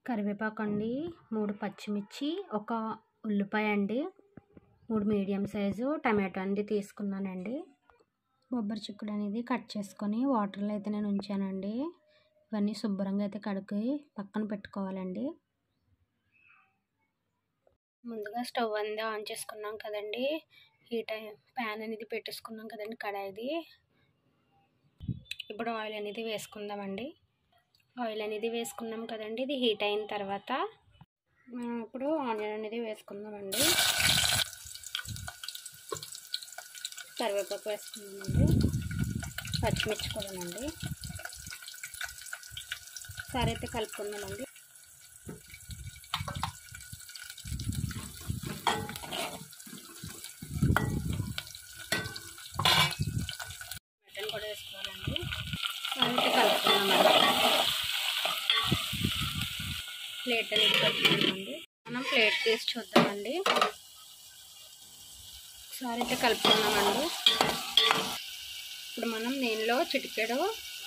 కరివేపాకు అండి మూడు పచ్చిమిర్చి ఒక ఉల్లిపాయ అండి మూడు మీడియం సైజు టమాటో అనేది తీసుకున్నానండి బొబ్బరి చిక్కుడు అనేది కట్ చేసుకొని వాటర్లో అయితే నేను ఉంచానండి ఇవన్నీ శుభ్రంగా అయితే కడిగి పక్కన పెట్టుకోవాలండి ముందుగా స్టవ్ అనేది ఆన్ చేసుకున్నాం కదండి హీట్ ప్యాన్ అనేది పెట్టేసుకున్నాం కదండి కడాయిది ఇప్పుడు ఆయిల్ అనేది వేసుకుందామండి ఆయిల్ అనేది వేసుకున్నాం కదండి ఇది హీట్ అయిన తర్వాత మనం ఇప్పుడు ఆనియన్ అనేది వేసుకుందామండి కరివేపాకు వేసుకుందామండి పచ్చిమిర్చి కూడానండి సరే అయితే కలుపుకుందామండి మటన్ కూడా వేసుకోవాలండి సరే అయితే కలుపుకుందామండి ప్లేట్ అనేది పెట్టుకుందామండి మనం ప్లేట్ తీసి చూద్దామండి ఒకసారి అయితే కలుపుకుందామండి ఇప్పుడు మనం దీనిలో చిటికెడు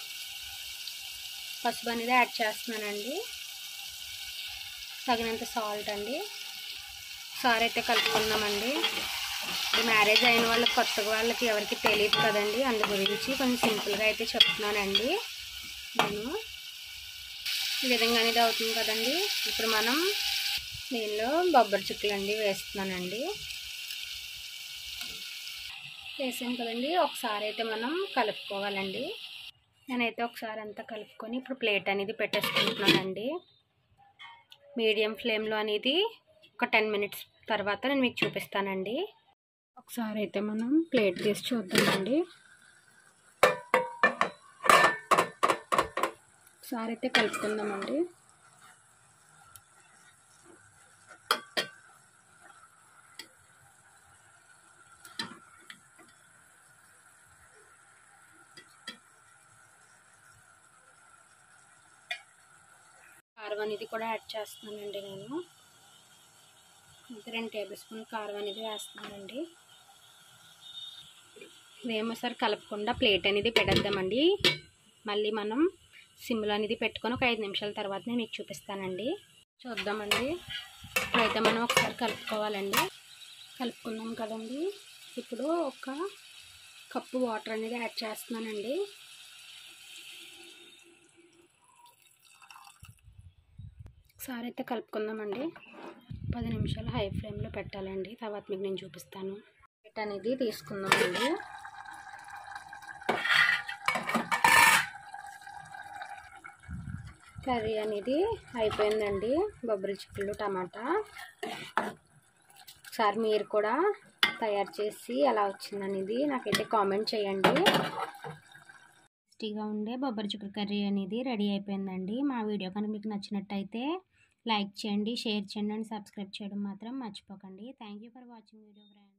పసుపు అనేది యాడ్ చేస్తున్నానండి తగినంత సాల్ట్ అండి ఒకసారి అయితే కలుపుకుందామండి ఇప్పుడు మ్యారేజ్ అయిన వాళ్ళకి కొత్త వాళ్ళకి ఎవరికి తెలియదు కదండి అందు గురించి కొంచెం సింపుల్గా అయితే చెప్తున్నానండి నేను ఈ విధంగా అనేది అవుతుంది కదండి ఇప్పుడు మనం దీనిలో బొబ్బరి చుక్కలు అండి వేస్తున్నానండి వేసాం కదండి ఒకసారి అయితే మనం కలుపుకోవాలండి నేనైతే ఒకసారి అంతా కలుపుకొని ఇప్పుడు ప్లేట్ అనేది పెట్టేసుకుంటున్నానండి మీడియం ఫ్లేమ్లో అనేది ఒక టెన్ మినిట్స్ తర్వాత నేను మీకు చూపిస్తానండి ఒకసారి అయితే మనం ప్లేట్ తీసి చూద్దామండి ఒకసారి అయితే కలుపుకుందామండి కారం అనేది కూడా యాడ్ చేస్తున్నానండి నేను ఇంకా రెండు టేబుల్ స్పూన్ కారం అనేది వేస్తున్నానండి ఇదేమోసారి కలపకుండా ప్లేట్ అనేది పెట్టేద్దామండి మళ్ళీ మనం సిమ్లో అనేది పెట్టుకొని ఒక ఐదు నిమిషాల తర్వాత నేను మీకు చూపిస్తానండి చూద్దామండి ఇప్పుడైతే మనం ఒకసారి కలుపుకోవాలండి కలుపుకున్నాం కదండి ఇప్పుడు ఒక కప్పు వాటర్ అనేది యాడ్ చేస్తున్నానండి ఒకసారి అయితే కలుపుకుందామండి పది నిమిషాలు హై ఫ్లేమ్లో పెట్టాలండి తర్వాత మీకు నేను చూపిస్తాను ప్లేట్ అనేది తీసుకుందామండి కర్రీ అనేది అయిపోయిందండి బొబ్బరి చిక్కులు టమాటా ఒకసారి మీరు కూడా తయారు చేసి ఎలా వచ్చిందనేది నాకైతే కామెంట్ చేయండి టేస్టీగా ఉండే బొబ్బరి చిక్కుడు కర్రీ అనేది రెడీ అయిపోయిందండి మా వీడియో కనుక మీకు నచ్చినట్టయితే లైక్ చేయండి షేర్ చేయండి అండ్ సబ్స్క్రైబ్ చేయడం మాత్రం మర్చిపోకండి thank you for watching video friends